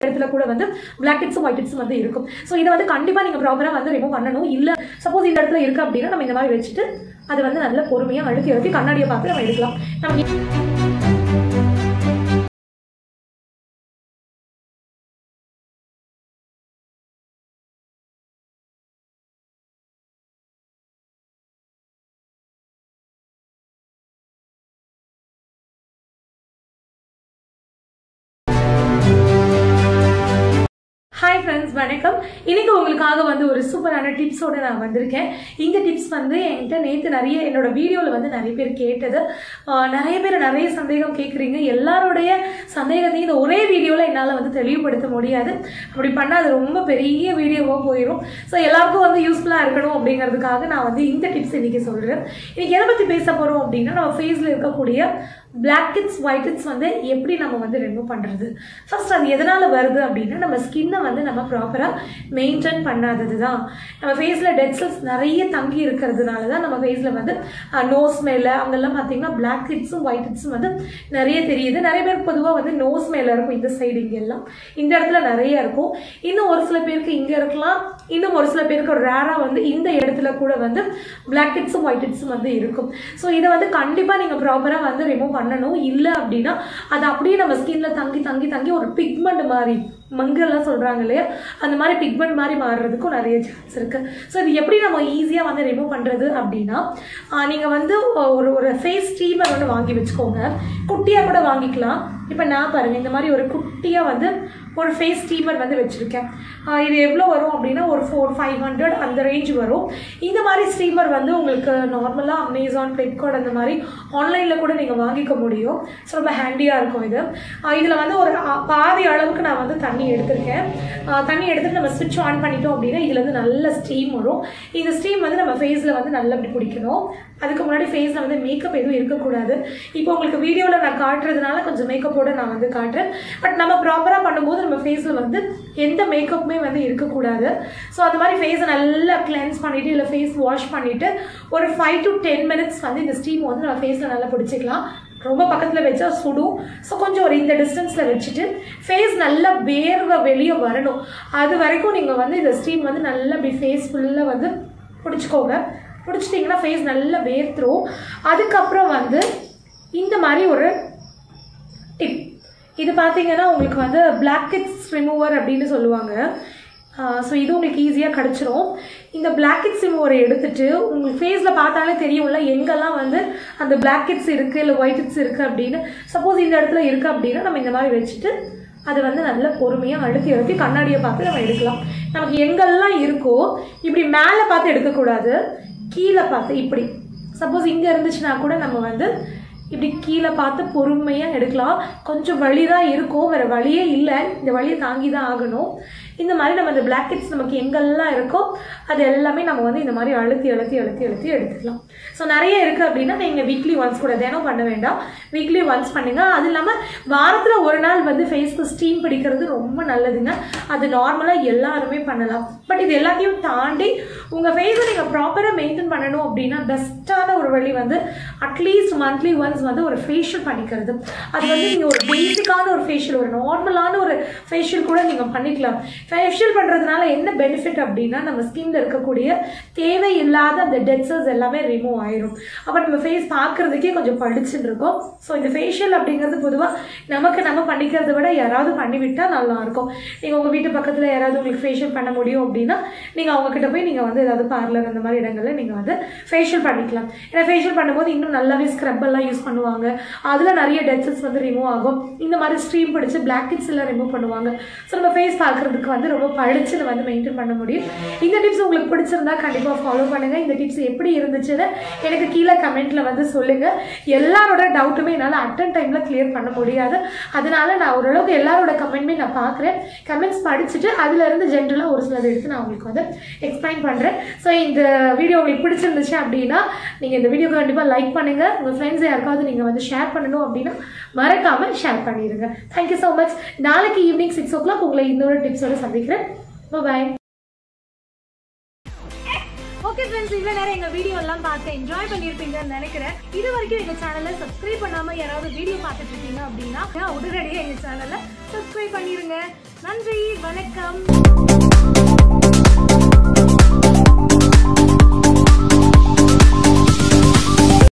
இடத்துல கூட வந்து பிளாக் ஹெட்ஸும் ஒயிட் ஹெட்ஸும் வந்து இருக்கும் ஸோ இதை வந்து கண்டிப்பாக நீங்கள் ப்ராப்பராக வந்து ரிமூவ் பண்ணணும் இல்லை சப்போஸ் இந்த இடத்துல இருக்குது அப்படின்னா நம்ம இந்த மாதிரி வச்சுட்டு அதை வந்து நல்ல பொறுமையாக அழுத்தி அழுத்தி கண்ணாடியை பார்த்து நம்ம எடுக்கலாம் நம்ம ஹாய் ஃப்ரெண்ட்ஸ் வணக்கம் இன்னைக்கு உங்களுக்காக வந்து ஒரு சூப்பரான டிப்ஸோட நான் வந்திருக்கேன் இந்த டிப்ஸ் வந்து என்கிட்ட நேற்று நிறைய என்னோட வீடியோவில் வந்து நிறைய பேர் கேட்டது ஆஹ் நிறைய பேர் நிறைய சந்தேகம் கேட்குறீங்க எல்லாருடைய சந்தேகத்தையும் இந்த ஒரே வீடியோவில் என்னால் வந்து தெளிவுபடுத்த முடியாது அப்படி பண்ணால் அது ரொம்ப பெரிய வீடியோவாக போயிடும் ஸோ எல்லாருக்கும் வந்து யூஸ்ஃபுல்லாக இருக்கணும் அப்படிங்கிறதுக்காக நான் வந்து இந்த டிப்ஸ் இன்னைக்கு சொல்கிறேன் இன்னைக்கு எதை பற்றி பேச போகிறோம் அப்படின்னா நம்ம ஃபேஸில் இருக்கக்கூடிய பிளாக் ஹெட்ஸ் ஒயிட் ஹெட்ஸ் வந்து எப்படி நம்ம வந்து ரிமூவ் பண்ணுறது ஃபர்ஸ்ட் அது எதனால் வருது அப்படின்னா நம்ம ஸ்கின்னை வந்து நம்ம ப்ராப்பராக மெயின்டைன் பண்ணாதது தான் நம்ம ஃபேஸில் டெட் செல்ஸ் நிறைய தங்கி இருக்கிறதுனால தான் நம்ம ஃபேஸில் வந்து நோஸ் மேலே அங்கெல்லாம் பார்த்தீங்கன்னா பிளாக் ஹெட்ஸும் ஒயிட் ஹெட்ஸும் வந்து நிறைய தெரியுது நிறைய பேருக்கு பொதுவாக வந்து நோஸ் மேலே இருக்கும் இந்த சைடு இங்கே எல்லாம் இந்த இடத்துல நிறைய இருக்கும் இன்னும் ஒரு சில பேருக்கு இங்கே இருக்கலாம் இன்னும் ஒரு சில பேருக்கு ரேராக வந்து இந்த இடத்துல கூட வந்து பிளாக் ஹெட்ஸும் ஒயிட் ஹெட்ஸும் வந்து இருக்கும் ஸோ இதை வந்து கண்டிப்பாக நீங்கள் ப்ராப்பராக வந்து ரிமூவ் பண்ணணும் இல்லை அப்படின்னா அது அப்படியே நம்ம ஸ்கின்ல தங்கி தங்கி தங்கி ஒரு பிக்மெண்ட் மாதிரி மங்கெல்லாம் சொல்கிறாங்க இல்லையா அந்த மாதிரி பிக்மெண்ட் மாதிரி மாறுறதுக்கும் நிறைய சான்ஸ் இருக்குது ஸோ இது எப்படி நம்ம ஈஸியாக வந்து ரிமூவ் பண்ணுறது அப்படின்னா நீங்கள் வந்து ஒரு ஒரு ஃபேஸ் ஸ்டீமர் வந்து வாங்கி வச்சுக்கோங்க குட்டியாக கூட வாங்கிக்கலாம் இப்போ நான் பாருங்கள் இந்த மாதிரி ஒரு குட்டியாக வந்து ஒரு ஃபேஸ் ஸ்டீமர் வந்து வச்சுருக்கேன் இது எவ்வளோ வரும் அப்படின்னா ஒரு ஃபோர் ஃபைவ் ஹண்ட்ரட் அந்த ரேஞ்ச் வரும் இந்த மாதிரி ஸ்டீமர் வந்து உங்களுக்கு நார்மலாக அமேசான் ஃப்ளிப்கார்ட் அந்த மாதிரி ஆன்லைனில் கூட நீங்கள் வாங்கிக்க முடியும் ஸோ ரொம்ப ஹேண்டியாக இருக்கும் இது இதில் வந்து ஒரு அ- பாதி அளவுக்கு நான் வந்து தண்ணி எடுத்திருக்கேன் ஆஹ் தண்ணி எடுத்துட்டு நம்ம ஸ்விட்ச் ஆன் பண்ணிட்டோம் அப்படின்னா இதுல இருந்து நல்ல ஸ்டீம் வரும் இந்த ஸ்டீம் வந்து நம்ம ஃபேஸில் வந்து நல்லா இப்படி பிடிக்கணும் அதுக்கு முன்னாடி ஃபேஸில் வந்து மேக்கப் எதுவும் இருக்கக்கூடாது இப்போ உங்களுக்கு வீடியோவில் நான் காட்டுறதுனால கொஞ்சம் மேக்கப்போட நான் வந்து காட்டுறேன் பட் நம்ம ப்ராப்பராக பண்ணும்போது நம்ம ஃபேஸில் வந்து எந்த மேக்கப்புமே வந்து இருக்கக்கூடாது ஸோ அந்த மாதிரி ஃபேஸை நல்லா கிளென்ஸ் பண்ணிவிட்டு இல்லை ஃபேஸ் வாஷ் பண்ணிவிட்டு ஒரு ஃபைவ் டு டென் மினிட்ஸ் வந்து இந்த ஸ்டீம் வந்து நம்ம ஃபேஸில் நல்லா பிடிச்சிக்கலாம் ரொம்ப பக்கத்தில் வச்சா சுடும் ஸோ கொஞ்சம் ஒரு இந்த டிஸ்டன்ஸில் வச்சுட்டு ஃபேஸ் நல்லா வேர்வை வெளியே வரணும் அது வரைக்கும் நீங்கள் வந்து இந்த ஸ்டீம் வந்து நல்லா அப்படி ஃபேஸ் ஃபுல்லாக வந்து பிடிச்சிக்கோங்க பிடிச்சிட்டிங்கன்னா ஃபேஸ் நல்லா வேர்த்துரும் அதுக்கப்புறம் வந்து இந்த மாதிரி ஒரு டிப் இது பார்த்தீங்கன்னா உங்களுக்கு வந்து பிளாக் ஹெட்ஸ் ரிமூவர் அப்படின்னு சொல்லுவாங்க ஸோ இது உங்களுக்கு ஈஸியாக கிடச்சிரும் இந்த பிளாக் ஹெட்ஸ் ரிமூவரை எடுத்துட்டு உங்களுக்கு ஃபேஸில் பார்த்தாலே தெரியும்ல எங்கெல்லாம் வந்து அந்த பிளாக் ஹெட்ஸ் இருக்குது இல்லை ஒயிட் ஹெட்ஸ் இருக்குது அப்படின்னு சப்போஸ் இந்த இடத்துல இருக்குது அப்படின்னா நம்ம இந்த மாதிரி வச்சுட்டு அதை வந்து நல்ல பொறுமையாக அழுத்தி அழுத்தி கண்ணாடியை பார்த்து நம்ம எடுக்கலாம் நமக்கு எங்கெல்லாம் இருக்கோ இப்படி மேலே பார்த்து எடுக்கக்கூடாது கீழே பார்த்து இப்படி சப்போஸ் இங்கே இருந்துச்சுன்னா கூட நம்ம வந்து இப்படி கீழே பார்த்து பொறுமையாக எடுக்கலாம் கொஞ்சம் வலி தான் இருக்கும் வேறு வழியே இல்லை இந்த வழியை தாங்கி தான் ஆகணும் இந்த மாதிரி நம்ம இந்த பிளாக்கெட்ஸ் நமக்கு எங்கெல்லாம் இருக்கோ அது எல்லாமே நம்ம வந்து இந்த மாதிரி அழுத்தி அழுத்தி அழுத்தி அழுத்தி எடுத்துக்கலாம் ஸோ நிறைய இருக்குது அப்படின்னா நீங்கள் வீக்லி ஒன்ஸ் கூட தினம் பண்ண வேண்டாம் வீக்லி ஒன்ஸ் பண்ணுங்க அது இல்லாமல் வாரத்தில் ஒரு நாள் வந்து ஃபேஸ்க்கு ஸ்டீம் பிடிக்கிறது ரொம்ப நல்லதுங்க அது நார்மலாக எல்லாருமே பண்ணலாம் பட் இது எல்லாத்தையும் தாண்டி உங்கள் ஃபேஸை நீங்கள் ப்ராப்பராக மெயின்டைன் பண்ணணும் அப்படின்னா பெஸ்ட்டான ஒரு வழி வந்து அட்லீஸ்ட் மந்த்லி ஒன்ஸ் வந்து ஒரு ஃபேஷியல் பண்ணிக்கிறது அது வந்து நீங்கள் ஒரு பேசிக்கான ஒரு ஃபேஷியல் ஒரு நார்மலான ஒரு ஃபேஷியல் கூட நீங்கள் பண்ணிக்கலாம் ஃபேஷியல் பண்ணுறதுனால என்ன பெனிஃபிட் அப்படின்னா நம்ம ஸ்கின்ல இருக்கக்கூடிய தேவையில்லாத அந்த டெட் செல்ஸ் எல்லாமே ரிமூவ் ஆயிரும் அப்போ நம்ம ஃபேஸ் பார்க்குறதுக்கே கொஞ்சம் படிச்சுட்டு இருக்கும் ஸோ இந்த ஃபேஷியல் அப்படிங்கிறது பொதுவாக நமக்கு நம்ம பண்ணிக்கிறத விட யாராவது பண்ணிவிட்டால் நல்லா இருக்கும் நீங்கள் உங்கள் வீட்டு பக்கத்தில் யாராவது உங்களுக்கு ஃபேஷியல் பண்ண முடியும் அப்படின்னா நீங்கள் அவங்கக்கிட்ட போய் நீங்கள் வந்து ஏதாவது பார்லர் அந்த மாதிரி இடங்களில் நீங்கள் வந்து ஃபேஷியல் பண்ணிக்கலாம் ஏன்னா ஃபேஷியல் பண்ணும்போது இன்னும் நல்லாவே ஸ்க்ரப் எல்லாம் யூஸ் பண்ணுவாங்க அதில் நிறைய டெட் செல்ஸ் வந்து ரிமூவ் ஆகும் இந்த மாதிரி ஸ்ட்ரீம் பிடிச்சி பிளாக் ஹெட்ஸ் எல்லாம் ரிமூவ் பண்ணுவாங்க ஸோ நம்ம ஃபேஸ் பார்க்குறதுக்கு வந்து ரொம்ப பழிச்சுன்னு வந்து மெயின்டைன் பண்ண முடியும் இந்த டிப்ஸ் உங்களுக்கு பிடிச்சிருந்தா கண்டிப்பாக ஃபாலோ பண்ணுங்கள் இந்த டிப்ஸ் எப்படி இருந்துச்சுன்னு எனக்கு கீழே கமெண்ட்டில் வந்து சொல்லுங்கள் எல்லாரோட டவுட்டுமே என்னால் அட்டன் டைமில் கிளியர் பண்ண முடியாது அதனால நான் ஓரளவுக்கு எல்லாரோட கமெண்ட்மே நான் பார்க்குறேன் கமெண்ட்ஸ் படிச்சுட்டு அதுலேருந்து ஜென்ரலாக ஒரு சிலது எடுத்து நான் உங்களுக்கு வந்து எக்ஸ்பிளைன் பண்ணுறேன் ஸோ இந்த வீடியோ உங்களுக்கு பிடிச்சிருந்துச்சு அப்படின்னா நீங்கள் இந்த வீடியோக்கு கண்டிப்பாக லைக் பண்ணுங்கள் உங்கள் ஃப்ரெண்ட்ஸ் யாருக்காவது நீங்கள் வந்து ஷேர் பண்ணணும் அப்படின்னா மறக்காமல் ஷேர் பண்ணிடுங்க தேங்க்யூ ஸோ மச் நாளைக்கு ஈவினிங் சிக்ஸ் ஓ கிளாக் உங்களை இன்னொரு டிப்ஸோட சந்திக்கிறேன் பாய் ஓகே ஃப்ரெண்ட்ஸ் இவ்வளோ நேரம் எங்கள் வீடியோ எல்லாம் பார்த்து என்ஜாய் பண்ணியிருப்பீங்கன்னு நினைக்கிறேன் இது வரைக்கும் எங்கள் சேனலை சப்ஸ்கிரைப் பண்ணாமல் யாராவது வீடியோ பார்த்துட்டு இருக்கீங்க அப்படின்னா உடனடியாக எங்கள் சேனலை சப்ஸ்கிரைப் பண்ணிடுங்க நன்றி வணக்கம்